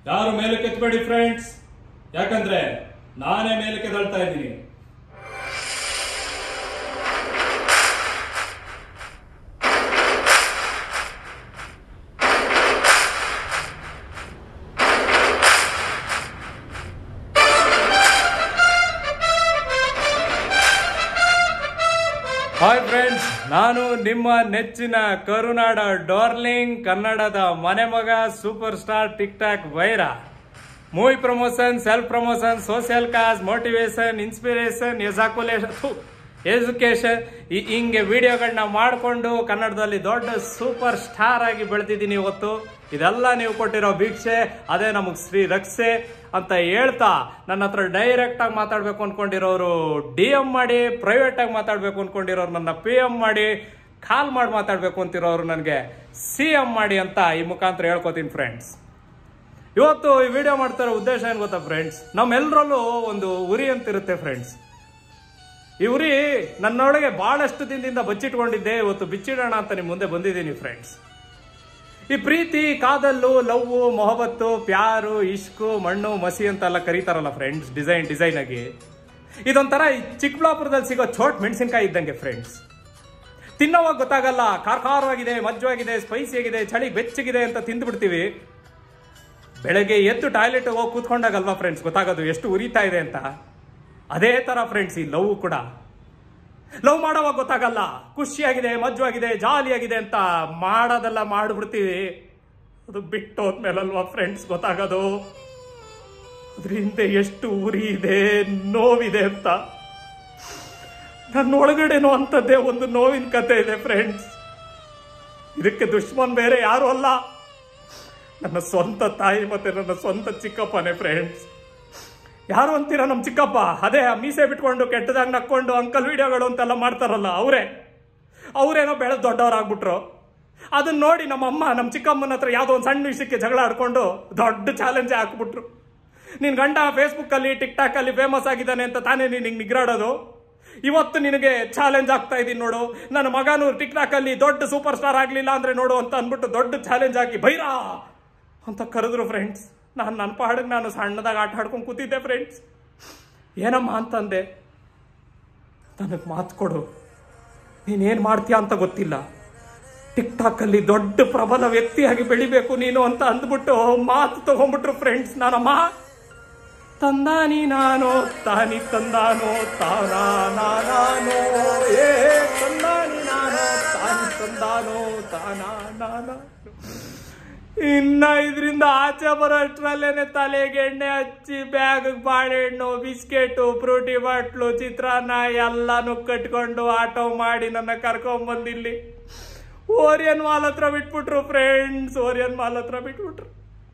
ಯಾರು ಮೇಲಕ್ಕೆ ಎತ್ತಬೇಡಿ ಫ್ರೆಂಡ್ಸ್ ಯಾಕಂದ್ರೆ ನಾನೇ ಮೇಲಕ್ಕೆ ತಳ್ತಾ ಇದ್ದೀನಿ ಹಾಯ್ ಫ್ರೆಂಡ್ಸ್ ನಾನು ನಿಮ್ಮ ನೆಚ್ಚಿನ ಕರುನಾಡ ಡಾರ್ಲಿಂಗ್ ಕನ್ನಡದ ಮನೆ ಮಗ ಸೂಪರ್ ಸ್ಟಾರ್ ಟಿಕ್ ಟಾಕ್ ವೈರ movie promotion self promotion social cause motivation inspiration ejaculation education ಹಿಂಗೆ ವಿಡಿಯೋಗಳನ್ನ ಮಾಡಿಕೊಂಡು ಕನ್ನಡದಲ್ಲಿ ದೊಡ್ಡ ಸೂಪರ್ ಸ್ಟಾರ್ ಆಗಿ ಬೆಳೆದಿದ್ದೀನಿ ಇವತ್ತು ಇದೆಲ್ಲ ನೀವು ಕೊಟ್ಟಿರೋ ಭಿಕ್ಷೆ ಅದೇ ನಮಗೆ ಶ್ರೀ ರಕ್ಷೆ ಅಂತ ಹೇಳ್ತಾ ನನ್ನ ಹತ್ರ ಡೈರೆಕ್ಟ್ ಆಗಿ ಮಾತಾಡ್ಬೇಕು ಅನ್ಕೊಂಡಿರೋರು ಡಿ ಎಂ ಮಾಡಿ ಪ್ರೈವೇಟ್ ಆಗಿ ಮಾತಾಡ್ಬೇಕು ಅನ್ಕೊಂಡಿರೋರು ನನ್ನ ಪಿ ಎಂ ಮಾಡಿ ಕಾಲ್ ಮಾಡಿ ಮಾತಾಡ್ಬೇಕು ಅಂತಿರೋರು ನನಗೆ ಸಿ ಎಂ ಮಾಡಿ ಅಂತ ಈ ಮುಖಾಂತರ ಹೇಳ್ಕೊತೀನಿ ಫ್ರೆಂಡ್ಸ್ ಇವತ್ತು ಈ ವಿಡಿಯೋ ಮಾಡ್ತಾರೋ ಉದ್ದೇಶ ಏನು ಗೊತ್ತಾ ಫ್ರೆಂಡ್ಸ್ ನಮ್ಮೆಲ್ಲರಲ್ಲೂ ಒಂದು ಉರಿ ಅಂತಿರುತ್ತೆ ಫ್ರೆಂಡ್ಸ್ ಈ ಉರಿ ನನ್ನೊಳಗೆ ಬಹಳಷ್ಟು ದಿನದಿಂದ ಬಚ್ಚಿಟ್ಕೊಂಡಿದ್ದೆ ಇವತ್ತು ಬಿಚ್ಚಿಡೋಣ ಅಂತ ನಿಮ್ಮ ಮುಂದೆ ಬಂದಿದ್ದೀನಿ ಫ್ರೆಂಡ್ಸ್ ಈ ಪ್ರೀತಿ ಕಾದಲ್ಲು ಲವ್ ಮೊಹಬತ್ತು ಪ್ಯಾರು ಇಷ್ಕು ಮಣ್ಣು ಮಸಿ ಅಂತೆಲ್ಲ ಕರೀತಾರಲ್ಲ ಫ್ರೆಂಡ್ಸ್ ಡಿಸೈನ್ ಡಿಸೈನ್ ಆಗಿ ಇದೊಂಥರ ಈ ಚಿಕ್ಕಬಳ್ಳಾಪುರದಲ್ಲಿ ಸಿಗೋ ಚೋಟ್ ಮೆಣಸಿನ್ಕಾಯಿ ಇದ್ದಂಗೆ ಫ್ರೆಂಡ್ಸ್ ತಿನ್ನೋವಾಗ ಗೊತ್ತಾಗಲ್ಲ ಖಾರವಾಗಿದೆ ಮಜ್ಜವಾಗಿದೆ ಸ್ಪೈಸಿ ಆಗಿದೆ ಚಳಿ ಬೆಚ್ಚಗಿದೆ ಅಂತ ತಿಂದ್ಬಿಡ್ತೀವಿ ಬೆಳಗ್ಗೆ ಎದ್ದು ಟಾಯ್ಲೆಟ್ ಹೋಗಿ ಕೂತ್ಕೊಂಡಾಗಲ್ವಾ ಫ್ರೆಂಡ್ಸ್ ಗೊತ್ತಾಗೋದು ಎಷ್ಟು ಉರಿತಾ ಇದೆ ಅಂತ ಅದೇ ತರ ಫ್ರೆಂಡ್ಸ್ ಈ ಲವ್ ಕೂಡ ಲವ್ ಮಾಡೋವಾಗ ಗೊತ್ತಾಗಲ್ಲ ಖುಷಿಯಾಗಿದೆ ಮಜ್ವಾಗಿದೆ ಜಾಲಿಯಾಗಿದೆ ಅಂತ ಮಾಡೋದೆಲ್ಲ ಮಾಡ್ಬಿಡ್ತೀವಿ ಅದು ಬಿಟ್ಟು ಹೋದ್ಮೇಲಲ್ವಾ ಫ್ರೆಂಡ್ಸ್ ಗೊತ್ತಾಗೋದು ಅದ್ರ ಹಿಂದೆ ಎಷ್ಟು ಉರಿ ಇದೆ ನೋವಿದೆ ಅಂತ ನನ್ನ ಒಳಗಡೆನೋ ಅಂಥದ್ದೇ ಒಂದು ನೋವಿನ ಕತೆ ಇದೆ ಫ್ರೆಂಡ್ಸ್ ಇದಕ್ಕೆ ದುಶ್ಮನ್ ಬೇರೆ ಯಾರು ಅಲ್ಲ ನನ್ನ ಸ್ವಂತ ತಾಯಿ ಮತ್ತೆ ನನ್ನ ಸ್ವಂತ ಚಿಕ್ಕಪ್ಪನೇ ಫ್ರೆಂಡ್ಸ್ ಯಾರು ಅಂತೀರಾ ನಮ್ಮ ಚಿಕ್ಕಪ್ಪ ಅದೇ ಆ ಮೀಸೆ ಬಿಟ್ಕೊಂಡು ಕೆಟ್ಟದಾಗ ನಕ್ಕೊಂಡು ಅಂಕಲ್ ವಿಡಿಯೋಗಳು ಅಂತೆಲ್ಲ ಮಾಡ್ತಾರಲ್ಲ ಅವರೇ ಅವರೇನೋ ಬೆಳೆದು ದೊಡ್ಡವರಾಗ್ಬಿಟ್ರು ಅದನ್ನ ನೋಡಿ ನಮ್ಮ ಅಮ್ಮ ನಮ್ಮ ಚಿಕ್ಕಮ್ಮನ ಹತ್ರ ಯಾವುದೋ ಒಂದು ಸಣ್ಣ ವಿಷಯಕ್ಕೆ ಜಗಳ ಆಡ್ಕೊಂಡು ದೊಡ್ಡ ಚಾಲೆಂಜ್ ಹಾಕ್ಬಿಟ್ರು ನಿನ್ ಗಂಡ ಫೇಸ್ಬುಕ್ ಅಲ್ಲಿ ಟಿಕ್ ಟಾಕ್ ಅಲ್ಲಿ ಫೇಮಸ್ ಆಗಿದ್ದಾನೆ ಅಂತ ತಾನೇ ನೀನು ಹಿಂಗೆ ನಿಗ್ರಾಡೋದು ಇವತ್ತು ನಿನಗೆ ಚಾಲೆಂಜ್ ಆಗ್ತಾ ಇದೀನಿ ನೋಡು ನನ್ನ ಮಗನು ಟಿಕ್ ಟಾಕ್ ಅಲ್ಲಿ ದೊಡ್ಡ ಸೂಪರ್ ಸ್ಟಾರ್ ಆಗ್ಲಿಲ್ಲ ಅಂದ್ರೆ ನೋಡು ಅಂತ ಅಂದ್ಬಿಟ್ಟು ದೊಡ್ಡ ಚಾಲೆಂಜ್ ಹಾಕಿ ಭೈರಾ ಅಂತ ಕರೆದ್ರು ಫ್ರೆಂಡ್ಸ್ ನಾನು ನನ್ನ ಪಾಡಿಗೆ ನಾನು ಸಣ್ಣದಾಗ ಆಟ ಆಡ್ಕೊಂಡು ಕೂತಿದ್ದೆ ಫ್ರೆಂಡ್ಸ್ ಏನಮ್ಮ ಅಂತಂದೆ ನನಗೆ ಮಾತು ಕೊಡು ನೀನೇನು ಮಾಡ್ತೀಯ ಅಂತ ಗೊತ್ತಿಲ್ಲ ಟಿಕ್ ಟಾಕಲ್ಲಿ ದೊಡ್ಡ ಪ್ರಬಲ ವ್ಯಕ್ತಿಯಾಗಿ ಬೆಳಿಬೇಕು ನೀನು ಅಂತ ಅಂದ್ಬಿಟ್ಟು ಮಾತು ತಗೊಂಡ್ಬಿಟ್ರು ಫ್ರೆಂಡ್ಸ್ ನಾನಮ್ಮ ತಂದಾನಿ ನಾನು ತಾನಿ ತಂದಾನೋ ತಾನಾ ನಾನೋ ಏ ತಂದಾನಿ ನಾನು ತಾನಿ ತಂದಾನೋ ತಾನಾ ನಾನೋ ಇನ್ನ ಇದರಿಂದ ಆಚೆ ಬರೋಷ್ಟ್ರಲ್ಲೇನೆ ತಲೆಗೆ ಎಣ್ಣೆ ಹಚ್ಚಿ ಬ್ಯಾಗ್ ಬಾಳೆಹಣ್ಣು ಬಿಸ್ಕೆಟು ಫ್ರೂಟಿ ಬಾಟ್ಲು ಚಿತ್ರಾನ್ನ ಎಲ್ಲಾನು ಕಟ್ಕೊಂಡು ಆಟೋ ಮಾಡಿ ನನ್ನ ಕರ್ಕೊಂಡ್ ಬಂದಿಲ್ಲಿ ಓರಿಯನ್ ಮಾಲ್ ಹತ್ರ ಬಿಟ್ಬಿಟ್ರು ಫ್ರೆಂಡ್ಸ್ ಓರಿಯನ್ ಮಾಲ್ ಹತ್ರ ಬಿಟ್ಬಿಟ್ರು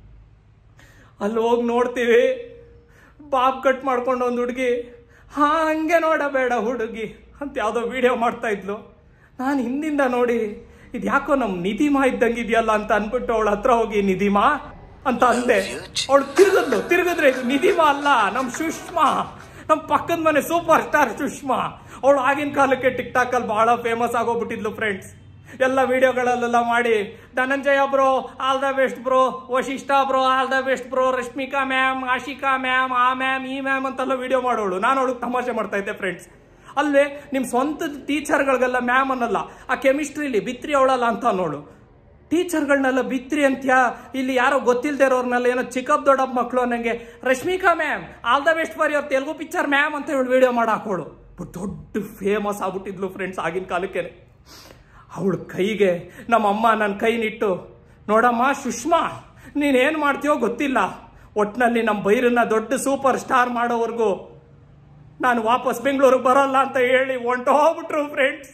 ಅಲ್ಲಿ ಹೋಗಿ ನೋಡ್ತೀವಿ ಬಾಬ್ ಕಟ್ ಮಾಡ್ಕೊಂಡು ಒಂದು ಹುಡುಗಿ ಹಾ ಹಂಗೆ ನೋಡಬೇಡ ಹುಡುಗಿ ಅಂತ ಯಾವುದೋ ವಿಡಿಯೋ ಮಾಡ್ತಾ ಇದ್ಲು ನಾನು ಹಿಂದಿಂದ ನೋಡಿ ಇದು ಯಾಕೋ ನಮ್ಮ ನಿಧಿಮಾ ಇದ್ದಂಗೆ ಇದೆಯಲ್ಲ ಅಂತ ಅನ್ಬಿಟ್ಟು ಅವಳ ಹತ್ರ ಹೋಗಿ ನಿಧಿಮಾ ಅಂತ ಅಂದೆ ಅವಳು ತಿರುಗದ್ಲು ತಿರುಗಿದ್ರೆ ಇದು ನಿಧಿಮಾ ಅಲ್ಲ ನಮ್ಮ ಸುಷ್ಮಾ ನಮ್ಮ ಪಕ್ಕದ ಮನೆ ಸೂಪರ್ ಸ್ಟಾರ್ ಸುಷ್ಮಾ ಅವಳು ಆಗಿನ ಕಾಲಕ್ಕೆ ಟಿಕ್ ಟಾಕ್ ಅಲ್ಲಿ ಬಹಳ ಫೇಮಸ್ ಆಗೋಗ್ಬಿಟ್ಟಿದ್ಲು ಫ್ರೆಂಡ್ಸ್ ಎಲ್ಲ ವಿಡಿಯೋಗಳಲ್ಲೆಲ್ಲ ಮಾಡಿ Dhananjaya bro all the best bro Vasishta bro all the best bro Rashmika ma'am Ashika ma'am ಆ ಮ್ಯಾಮ್ ಈ ಮ್ಯಾಮ್ ಅಂತೆಲ್ಲ ವಿಡಿಯೋ ಮಾಡೋಳು ನಾನು ಅವಳಿಗೆ ತಮಾಷೆ ಮಾಡ್ತಾ ಇದ್ದೆ ಫ್ರೆಂಡ್ಸ್ ಅಲ್ಲೇ ನಿಮ್ಮ ಸ್ವಂತ ಟೀಚರ್ಗಳಿಗೆಲ್ಲ ಮ್ಯಾಮ್ ಅನ್ನಲ್ಲ ಆ ಕೆಮಿಸ್ಟ್ರಿಲಿ ಬಿತ್ರಿ ಅವಳಲ್ಲ ಅಂತ ನೋಡು ಟೀಚರ್ಗಳನ್ನೆಲ್ಲ ಬಿತ್ರಿ ಅಂತ್ಯಾ ಇಲ್ಲಿ ಯಾರೋ ಗೊತ್ತಿಲ್ಲದೆ ಇರೋರ್ನೆಲ್ಲ ಏನೋ ಚಿಕ್ಕಪ್ ದೊಡ್ಡಪ್ಪ ಮಕ್ಕಳು ಅನ್ನಂಗೆ Rashmika ma'am all the best for your Telugu picture ma'am ಅಂತ ಹೇಳಿ ವಿಡಿಯೋ ಮಾಡಿ ಹಾಕೋಳು ಬಟ್ ದೊಡ್ಡ ಫೇಮಸ್ ಆಗ್ಬಿಟ್ಟಿದ್ಲು ಫ್ರೆಂಡ್ಸ್ ಆಗಿನ ಕಾಲಕ್ಕೆ ಅವಳ ಕೈಗೆ ನಮ್ಮ ಅಮ್ಮ ನನ್ನ ಕೈ ನಿಟ್ಟು ನೋಡಮ್ಮ ಸುಷ್ಮಾ ನೀನೇನು ಮಾಡ್ತೀಯೋ ಗೊತ್ತಿಲ್ಲ ಒಟ್ಟಿನಲ್ಲಿ ನಮ್ಮ ಬೈರನ್ನ ದೊಡ್ಡ ಸೂಪರ್ ಸ್ಟಾರ್ ಮಾಡೋವರೆಗೂ ನಾನು ವಾಪಸ್ ಬೆಂಗಳೂರಿಗೆ ಬರೋಲ್ಲ ಅಂತ ಹೇಳಿ ಹೊಂಟು ಹೋಗ್ಬಿಟ್ರು ಫ್ರೆಂಡ್ಸ್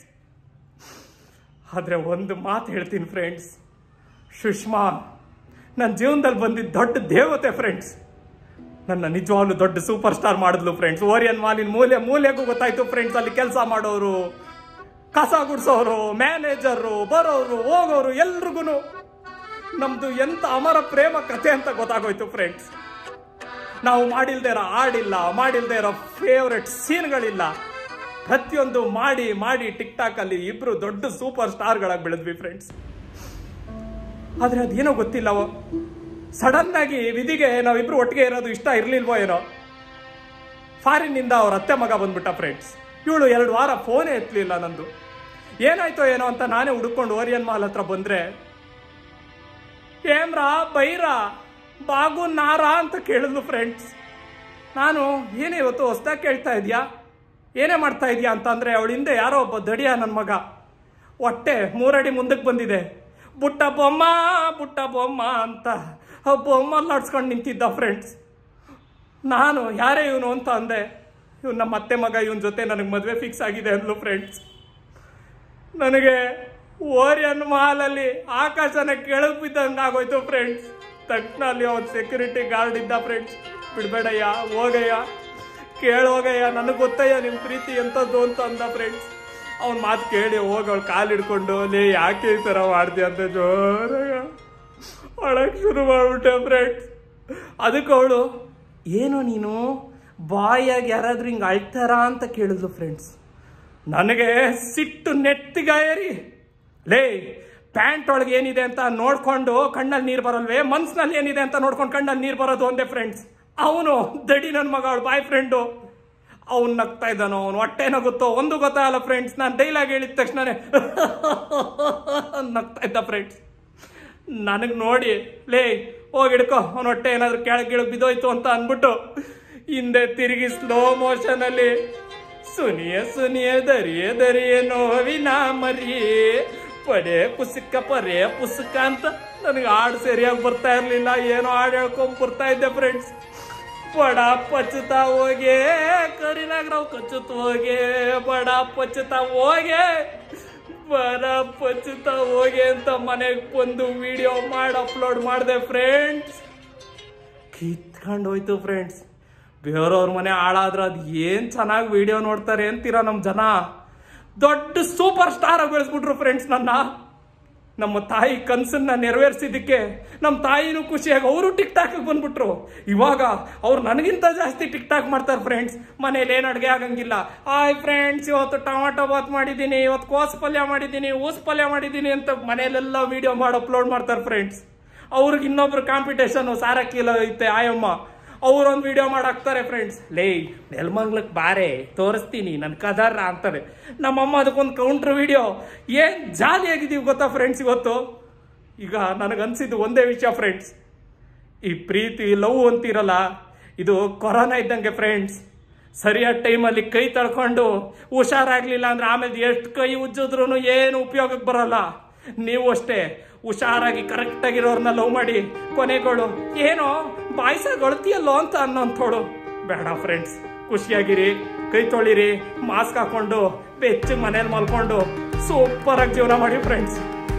ಆದರೆ ಒಂದು ಮಾತು ಹೇಳ್ತೀನಿ ಫ್ರೆಂಡ್ಸ್ ಸುಷ್ಮಾ ನನ್ನ ಜೀವನದಲ್ಲಿ ಬಂದಿದ್ದ ದೊಡ್ಡ ದೇವತೆ ಫ್ರೆಂಡ್ಸ್ ನನ್ನ ನಿಜವಾಗ್ಲೂ ದೊಡ್ಡ ಸೂಪರ್ ಸ್ಟಾರ್ ಮಾಡಿದ್ಲು ಫ್ರೆಂಡ್ಸ್ ಓರಿಯನ್ ಮಾಲಿನ ಮೂಲೆ ಮೂಲೆಗೂ ಗೊತ್ತಾಯ್ತು ಫ್ರೆಂಡ್ಸ್ ಅಲ್ಲಿ ಕೆಲಸ ಮಾಡೋರು ಕಸ ಗುಡ್ಸೋರು ಮ್ಯಾನೇಜರು ಬರೋರು ಹೋಗೋರು ಎಲ್ರಿಗೂ ನಮ್ದು ಎಂತ ಅಮರ ಪ್ರೇಮ ಕಥೆ ಅಂತ ಗೊತ್ತಾಗೋಯ್ತು ಫ್ರೆಂಡ್ಸ್ ನಾವು ಮಾಡಿಲ್ದೇ ಇರೋ ಹಾಡಿಲ್ಲ ಮಾಡಿಲ್ದೇ ಇರೋ ಫೇವ್ರೆಟ್ ಸೀನ್ಗಳಿಲ್ಲ ಪ್ರತಿಯೊಂದು ಮಾಡಿ ಮಾಡಿ ಟಿಕ್ ಟಾಕ್ ಅಲ್ಲಿ ಇಬ್ರು ದೊಡ್ಡ ಸೂಪರ್ ಸ್ಟಾರ್ಗಳಾಗಿ ಬೆಳೆದ್ವಿ ಫ್ರೆಂಡ್ಸ್ ಆದ್ರೆ ಅದೇನೋ ಗೊತ್ತಿಲ್ಲ ಸಡನ್ ಆಗಿ ವಿಧಿಗೆ ನಾವಿಬ್ರು ಒಟ್ಟಿಗೆ ಇರೋದು ಇಷ್ಟ ಇರ್ಲಿಲ್ವೋ ಏನೋ ಫಾರಿನ್ನಿಂದ ಅವ್ರ ಅತ್ತೆ ಮಗ ಬಂದ್ಬಿಟ್ಟ ಫ್ರೆಂಡ್ಸ್ ಇವಳು ಎರಡು ವಾರ ಫೋನೇ ಎತ್ತಲಿಲ್ಲ ನಂದು ಏನಾಯ್ತೋ ಏನೋ ಅಂತ ನಾನೇ ಹುಡುಕೊಂಡು ಓರಿಯನ್ ಮಾಲ್ ಹತ್ರ ಬಂದ್ರೆ ಏಮ್ರಾ ಬೈರಾ ಬಾಗು ನಾರಾ ಅಂತ ಕೇಳಿದ್ಲು ಫ್ರೆಂಡ್ಸ್ ನಾನು ಏನೇ ಇವತ್ತು ಹೊಸ್ದಾಗಿ ಕೇಳ್ತಾ ಇದೆಯಾ ಏನೇ ಮಾಡ್ತಾ ಇದೆಯಾ ಅಂತ ಅಂದರೆ ಅವಳ ಹಿಂದೆ ಯಾರೋ ಒಬ್ಬ ದಡಿಯ ನನ್ನ ಮಗ ಹೊಟ್ಟೆ ಮೂರಡಿ ಮುಂದಕ್ಕೆ ಬಂದಿದೆ ಬುಟ್ಟ ಬೊಮ್ಮ ಬುಟ್ಟ ಬೊಮ್ಮ ಅಂತ ಆ ಬೊಮ್ಮ ನಡ್ಸ್ಕೊಂಡು ನಿಂತಿದ್ದ ಫ್ರೆಂಡ್ಸ್ ನಾನು ಯಾರೇ ಇವನು ಅಂತ ಅಂದೆ ಇವ್ನು ನಮ್ಮ ಅತ್ತೆ ಮಗ ಇವನ ಜೊತೆ ನನಗೆ ಮದುವೆ ಫಿಕ್ಸ್ ಆಗಿದೆ ಅಂದ್ಲು ಫ್ರೆಂಡ್ಸ್ ನನಗೆ ಓರಿಯನ್ ಮಾಲಲ್ಲಿ ಆಕಾಶನ ಕೆಳಗೆ ಬಿದ್ದಂಗೆ ಆಗೋಯ್ತು ಫ್ರೆಂಡ್ಸ್ ತಕ್ಷಣ ಅಲ್ಲಿ ಅವ್ನು ಸೆಕ್ಯೂರಿಟಿ ಗಾರ್ಡ್ ಇದ್ದ ಫ್ರೆಂಡ್ಸ್ ಬಿಡ್ಬೇಡಯ್ಯ ಹೋಗಯ್ಯ ಕೇಳೋಗಯ್ಯ ನನಗೆ ಗೊತ್ತಯ್ಯ ನಿಮ್ಮ ಪ್ರೀತಿ ಎಂಥದ್ದು ಅಂತ ಅಂದ ಫ್ರೆಂಡ್ಸ್ ಅವ್ನ ಮಾತು ಕೇಳಿ ಹೋಗಿ ಅವಳು ಕಾಲು ಹಿಡ್ಕೊಂಡು ಲೇ ಯಾಕೆ ಈ ಥರ ಮಾಡ್ದೆ ಅಂತ ಜೋರಾಗ ಒಳಗೆ ಶುರು ಮಾಡ್ಬಿಟ್ಟೆ ಫ್ರೆಂಡ್ಸ್ ಅದಕ್ಕೆ ಅವಳು ಏನು ನೀನು ಬಾಯಾಗಿ ಯಾರಾದ್ರೂ ಹಿಂಗೆ ಅಳ್ತಾರ ಅಂತ ಕೇಳಿದ್ಲು ಫ್ರೆಂಡ್ಸ್ ನನಗೆ ಸಿಟ್ಟು ನೆತ್ತಿಗಾಯರಿ ಲೇ ಪ್ಯಾಂಟ್ ಒಳಗೆ ಏನಿದೆ ಅಂತ ನೋಡ್ಕೊಂಡು ಕಣ್ಣಲ್ಲಿ ನೀರು ಬರಲ್ವೇ ಮನ್ಸಿನಲ್ಲಿ ಏನಿದೆ ಅಂತ ನೋಡ್ಕೊಂಡು ಕಣ್ಣಲ್ಲಿ ನೀರು ಬರೋದು ಒಂದೇ ಫ್ರೆಂಡ್ಸ್ ಅವನು ದಡಿ ನನ್ನ ಮಗ ಅವಳು ಬಾಯ್ ಫ್ರೆಂಡು ಅವ್ನು ನಗ್ತಾ ಇದ್ದಾನೋ ಅವ್ನು ಹೊಟ್ಟೆ ನಗುತ್ತೋ ಒಂದು ಗೊತ್ತಾಗಲ್ಲ ಫ್ರೆಂಡ್ಸ್ ನಾನು ಡೈಲಾಗ್ ಹೇಳಿದ ತಕ್ಷಣನೇ ನಗ್ತಾ ಇದ್ದ ಫ್ರೆಂಡ್ಸ್ ನನಗೆ ನೋಡಿ ಲೇ ಹೋಗಿ ಹಿಡ್ಕೊ ಅವನ ಹೊಟ್ಟೆ ಏನಾದ್ರು ಕೆಳಗೆ ಗಿಳಗ್ ಬಿದ್ದೋಯ್ತು ಅಂತ ಅಂದ್ಬಿಟ್ಟು ಹಿಂದೆ ತಿರುಗಿ ಸ್ಲೋ ಮೋಷನಲ್ಲಿ ಸುನಿಯ ಸುನಿಯ ದರಿಯ ದರಿಯ ನೋವಿನ ಮರಿಯೇ ಪಡೆ ಪುಸ್ತಕ ಪರೆ ಪುಸ್ತಕ ಅಂತ ನನಗೆ ಹಾಡು ಸರಿಯಾಗಿ ಬರ್ತಾ ಇರಲಿಲ್ಲ ಏನೋ ಹಾಡು ಹೇಳ್ಕೊಂಡ್ ಬರ್ತಾ ಇದ್ದೆ ಫ್ರೆಂಡ್ಸ್ ಬಡ ಪಚ್ಚುತ್ತಾ ಹೋಗೆ ಕರಿನಾಗ್ರಾವ್ ಕಚ್ಚುತ್ತ ಹೋಗೆ ಬಡ ಪಚ್ಚುತ್ತಾ ಹೋಗೆ ಬಡ ಪಚ್ಚುತ್ತಾ ಹೋಗೆ ಅಂತ ಮನೆಗೆ ಬಂದು ವಿಡಿಯೋ ಮಾಡಿ ಅಪ್ಲೋಡ್ ಮಾಡಿದೆ ಫ್ರೆಂಡ್ಸ್ ಕಿತ್ಕೊಂಡು ಹೋಯ್ತು ಫ್ರೆಂಡ್ಸ್ ಬೇರೆಯವ್ರ ಮನೆ ಹಾಳಾದ್ರೆ ಅದು ಏನು ಚೆನ್ನಾಗಿ ವಿಡಿಯೋ ನೋಡ್ತಾರೆ ಅಂತೀರ ನಮ್ಮ ಜನ ದೊಡ್ಡ ಸೂಪರ್ ಸ್ಟಾರ್ ಆಗಿ ಬೆಳೆಸ್ಬಿಟ್ರು ಫ್ರೆಂಡ್ಸ್ ನನ್ನ ನಮ್ಮ ತಾಯಿ ಕನ್ಸನ್ನ ನೆರವೇರಿಸಿದ್ದಕ್ಕೆ ನಮ್ಮ ತಾಯಿನೂ ಖುಷಿಯಾಗಿ ಅವರು ಟಿಕ್ ಟಾಕ್ ಬಂದ್ಬಿಟ್ರು ಇವಾಗ ಅವ್ರು ನನಗಿಂತ ಜಾಸ್ತಿ ಟಿಕ್ ಟಾಕ್ ಮಾಡ್ತಾರೆ ಫ್ರೆಂಡ್ಸ್ ಮನೇಲಿ ಏನು ಅಡುಗೆ ಆಗಂಗಿಲ್ಲ ಆಯ್ ಫ್ರೆಂಡ್ಸ್ ಇವತ್ತು ಟೊಮಾಟೊ ಬಾತ್ ಮಾಡಿದ್ದೀನಿ ಇವತ್ತು ಕೋಸ್ ಪಲ್ಯ ಮಾಡಿದ್ದೀನಿ ಊಸ್ ಪಲ್ಯ ಮಾಡಿದ್ದೀನಿ ಅಂತ ಮನೇಲೆಲ್ಲ ವಿಡಿಯೋ ಮಾಡಿ ಅಪ್ಲೋಡ್ ಮಾಡ್ತಾರೆ ಫ್ರೆಂಡ್ಸ್ ಅವ್ರಿಗೆ ಇನ್ನೊಬ್ರು ಕಾಂಪಿಟೇಷನ್ ಸಾರಕ್ಕಿಲ್ಲ ಐತೆ ಆಯಮ್ಮ ಅವ್ರೊಂದು ವಿಡಿಯೋ ಮಾಡಾಕ್ತಾರೆ ಫ್ರೆಂಡ್ಸ್ ಲೇ ನೆಲ್ಮಂಗ್ಲಕ್ಕೆ ಬಾರೆ ತೋರಿಸ್ತೀನಿ ನನ್ನ ಕದರ್ರ ಅಂತಾರೆ ನಮ್ಮಮ್ಮ ಅದಕ್ಕೊಂದು ಕೌಂಟ್ರ್ ವಿಡಿಯೋ ಏನು ಜಾಲಿ ಆಗಿದ್ದೀವಿ ಗೊತ್ತಾ ಫ್ರೆಂಡ್ಸ್ ಇವತ್ತು ಈಗ ನನಗನ್ಸಿದ್ದು ಒಂದೇ ವಿಷಯ ಫ್ರೆಂಡ್ಸ್ ಈ ಪ್ರೀತಿ ಲವ್ ಅಂತಿರಲ್ಲ ಇದು ಕೊರೋನಾ ಇದ್ದಂಗೆ ಫ್ರೆಂಡ್ಸ್ ಸರಿಯಾದ ಟೈಮಲ್ಲಿ ಕೈ ತಳ್ಕೊಂಡು ಹುಷಾರಾಗ್ಲಿಲ್ಲ ಅಂದ್ರೆ ಆಮೇಲೆ ಎಷ್ಟು ಕೈ ಉಜ್ಜಿದ್ರು ಏನು ಉಪಯೋಗಕ್ಕೆ ಬರಲ್ಲ ನೀವು ಅಷ್ಟೇ ಹುಷಾರಾಗಿ ಕರೆಕ್ಟಾಗಿರೋರ್ನ ಲವ್ ಮಾಡಿ ಕೊನೆಗಳು ಏನೋ ಬಾಯ್ಸಾಗೊಳ್ತೀಯಲ್ಲೋ ಅಂತ ಅನ್ನೋಂಥೋಳು ಬೇಡ ಫ್ರೆಂಡ್ಸ್ ಖುಷಿಯಾಗಿರಿ ಕೈ ತೊಳಿರಿ ಮಾಸ್ಕ್ ಹಾಕೊಂಡು ಬೆಚ್ಚಗೆ ಮನೇಲಿ ಮಲ್ಕೊಂಡು ಸೂಪರಾಗಿ ಜೀವನ ಮಾಡಿ ಫ್ರೆಂಡ್ಸ್